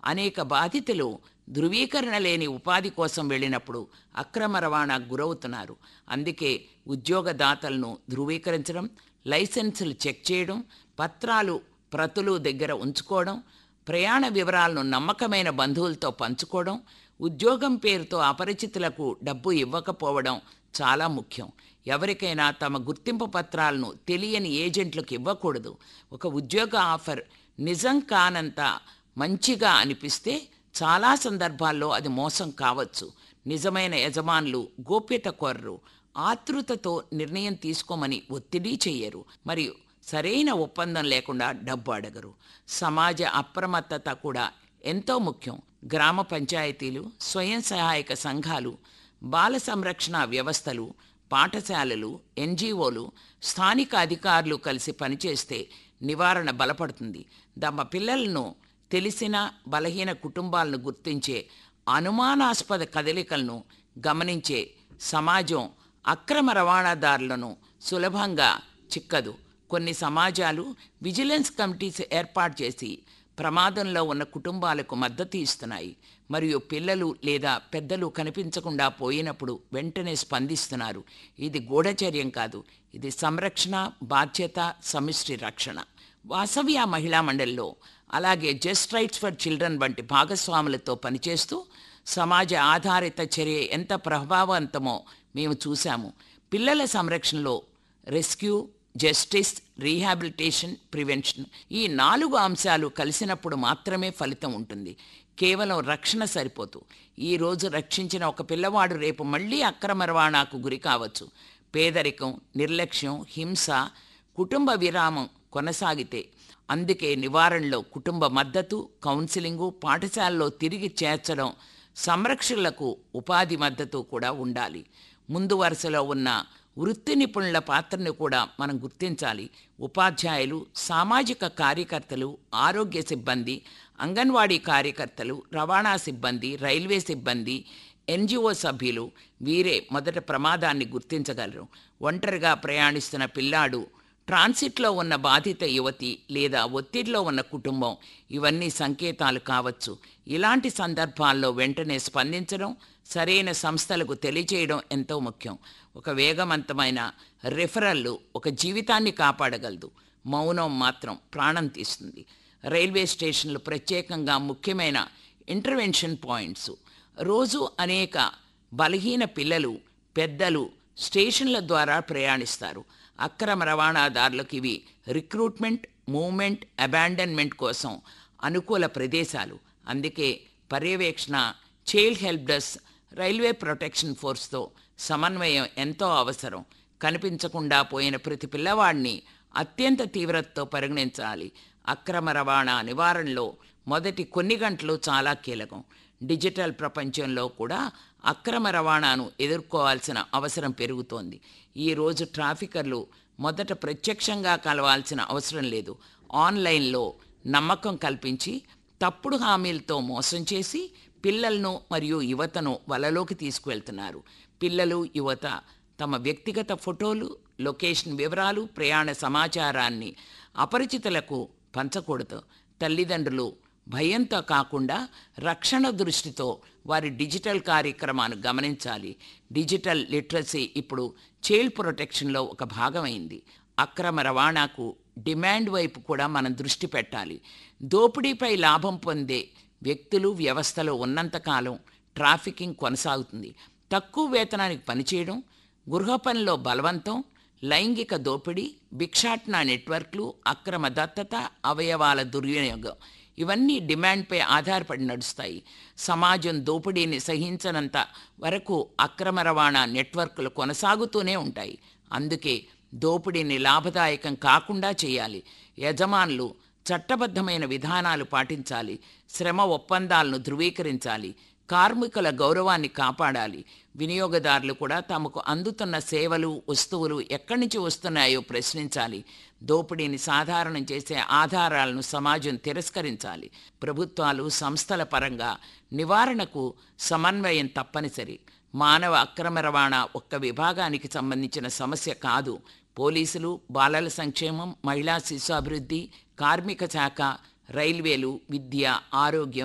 అనేక బాధితులు ధృవీకరణ లేని ఉపాధి కోసం వెళ్ళినప్పుడు అక్రమ రవాణాకు గురవుతున్నారు అందుకే ఉద్యోగదాతలను ధృవీకరించడం లైసెన్సులు చెక్ చేయడం పత్రాలు ప్రతులు దగ్గర ఉంచుకోవడం ప్రయాణ వివరాలను నమ్మకమైన బంధువులతో పంచుకోవడం ఉద్యోగం పేరుతో అపరిచితులకు డబ్బు ఇవ్వకపోవడం చాలా ముఖ్యం ఎవరికైనా తమ గుర్తింపు పత్రాలను తెలియని ఏజెంట్లకు ఇవ్వకూడదు ఒక ఉద్యోగ ఆఫర్ నిజం కానంత మంచిగా అనిపిస్తే చాలా సందర్భాల్లో అది మోసం కావచ్చు నిజమైన యజమానులు గోప్యత కోరరు ఆతృతతో నిర్ణయం తీసుకోమని ఒత్తిడి చెయ్యరు మరియు సరైన ఒప్పందం లేకుండా డబ్బు అడగరు సమాజ అప్రమత్తత కూడా ఎంతో ముఖ్యం గ్రామ పంచాయతీలు స్వయం సహాయక సంఘాలు బాల సంరక్షణ వ్యవస్థలు పాఠశాలలు ఎన్జిఓలు స్థానిక అధికారులు కలిసి పనిచేస్తే నివారణ బలపడుతుంది తమ పిల్లలను తెలిసిన బలహీన కుటుంబాలను గుర్తించే అనుమానాస్పద కదలికలను గమనించే సమాజం అక్రమ రవాణాదారులను సులభంగా చిక్కదు కొన్ని సమాజాలు విజిలెన్స్ కమిటీస్ ఏర్పాటు చేసి ప్రమాదంలో ఉన్న కుటుంబాలకు మద్దతు ఇస్తున్నాయి మరియు పిల్లలు లేదా పెద్దలు కనిపించకుండా పోయినప్పుడు వెంటనే స్పందిస్తున్నారు ఇది గూఢచర్యం కాదు ఇది సంరక్షణ బాధ్యత సమిష్టి రక్షణ వాసవ్య మహిళా మండలిలో అలాగే జస్ట్ రైట్స్ ఫర్ చిల్డ్రన్ వంటి భాగస్వాములతో పనిచేస్తూ సమాజ ఆధారిత చర్య ఎంత ప్రభావవంతమో మేము చూశాము పిల్లల సంరక్షణలో రెస్క్యూ జస్టిస్ రీహాబిలిటేషన్ ప్రివెన్షన్ ఈ నాలుగు అంశాలు కలిసినప్పుడు మాత్రమే ఫలితం ఉంటుంది కేవలం రక్షణ సరిపోదు ఈ రోజు రక్షించిన ఒక పిల్లవాడు రేపు మళ్ళీ అక్రమ రవాణాకు గురి కావచ్చు పేదరికం నిర్లక్ష్యం హింస కుటుంబ విరామం కొనసాగితే అందుకే నివారణలో కుటుంబ మద్దతు కౌన్సిలింగు పాఠశాలలో తిరిగి చేర్చడం సంరక్షకులకు ఉపాధి మద్దతు కూడా ఉండాలి ముందు వరుసలో ఉన్న వృత్తి నిపుణుల పాత్రను కూడా మనం గుర్తించాలి ఉపాధ్యాయులు సామాజిక కార్యకర్తలు ఆరోగ్య సిబ్బంది అంగన్వాడీ కార్యకర్తలు రవాణా సిబ్బంది రైల్వే సిబ్బంది ఎన్జిఓ సభ్యులు వీరే మొదట ప్రమాదాన్ని గుర్తించగలరు ఒంటరిగా ప్రయాణిస్తున్న పిల్లాడు ట్రాన్సిట్లో ఉన్న బాధిత యువతి లేదా ఒత్తిడిలో ఉన్న కుటుంబం ఇవన్నీ సంకేతాలు కావచ్చు ఇలాంటి సందర్భాల్లో వెంటనే స్పందించడం సరైన సంస్థలకు తెలియచేయడం ఎంతో ముఖ్యం ఒక వేగవంతమైన రిఫరల్లు ఒక జీవితాన్ని కాపాడగలదు మౌనం మాత్రం ప్రాణం తీస్తుంది రైల్వే స్టేషన్లు ప్రత్యేకంగా ముఖ్యమైన ఇంటర్వెన్షన్ పాయింట్స్ రోజు అనేక బలహీన పిల్లలు పెద్దలు స్టేషన్ల ద్వారా ప్రయాణిస్తారు అక్రమ రవాణాదారులకు ఇవి రిక్రూట్మెంట్ మూవ్మెంట్ అబాండన్మెంట్ కోసం అనుకూల ప్రదేశాలు అందుకే పర్యవేక్షణ child help desk railway protection ఫోర్స్తో సమన్వయం ఎంతో అవసరం కనిపించకుండా పోయిన ప్రతి పిల్లవాడిని అత్యంత తీవ్రతతో పరిగణించాలి అక్రమ రవాణా నివారణలో మొదటి కొన్ని గంటలు చాలా కీలకం డిజిటల్ ప్రపంచంలో కూడా అక్రమ రవాణాను ఎదుర్కోవాల్సిన అవసరం పెరుగుతోంది ఈరోజు ట్రాఫికర్లు మొదట ప్రత్యక్షంగా కలవాల్సిన అవసరం లేదు ఆన్లైన్లో నమ్మకం కల్పించి తప్పుడు హామీలతో మోసం చేసి పిల్లలను మరియు యువతను వలలోకి తీసుకువెళ్తున్నారు పిల్లలు యువత తమ వ్యక్తిగత ఫోటోలు లొకేషన్ వివరాలు ప్రయాణ సమాచారాన్ని అపరిచితులకు పంచకూడదు తల్లిదండ్రులు భయంతో కాకుండా రక్షణ దృష్టితో వారి డిజిటల్ కార్యక్రమాన్ని గమనించాలి డిజిటల్ లిటరసీ ఇప్పుడు చైల్డ్ ప్రొటెక్షన్లో ఒక భాగమైంది అక్రమ రవాణాకు డిమాండ్ వైపు కూడా మనం దృష్టి పెట్టాలి దోపిడీపై లాభం పొందే వ్యక్తులు వ్యవస్థలో ఉన్నంతకాలం ట్రాఫికింగ్ కొనసాగుతుంది తక్కువ వేతనానికి పనిచేయడం గృహ పనిలో బలవంతం లైంగిక దోపిడీ భిక్షాటన నెట్వర్క్లు అక్రమ దత్తత అవయవాల దుర్వినియోగం ఇవన్నీ డిమాండ్పై ఆధారపడి నడుస్తాయి సమాజం దోపిడీని సహించనంత వరకు అక్రమ రవాణా నెట్వర్క్లు కొనసాగుతూనే ఉంటాయి అందుకే దోపిడీని లాభదాయకం కాకుండా చేయాలి యజమానులు చట్టబద్ధమైన విధానాలు పాటించాలి శ్రమ ఒప్పందాలను ధృవీకరించాలి కార్మికుల గౌరవాన్ని కాపాడాలి వినియోగదారులు కూడా తమకు అందుతున్న సేవలు వస్తువులు ఎక్కడి నుంచి వస్తున్నాయో ప్రశ్నించాలి దోపిడీని సాధారణం చేసే ఆధారాలను సమాజం తిరస్కరించాలి ప్రభుత్వాలు సంస్థల పరంగా నివారణకు సమన్వయం తప్పనిసరి మానవ అక్రమ రవాణా ఒక్క విభాగానికి సంబంధించిన సమస్య కాదు పోలీసులు బాలల సంక్షేమం మహిళా శిశు అభివృద్ధి కార్మిక శాఖ రైల్వేలు విద్య ఆరోగ్యం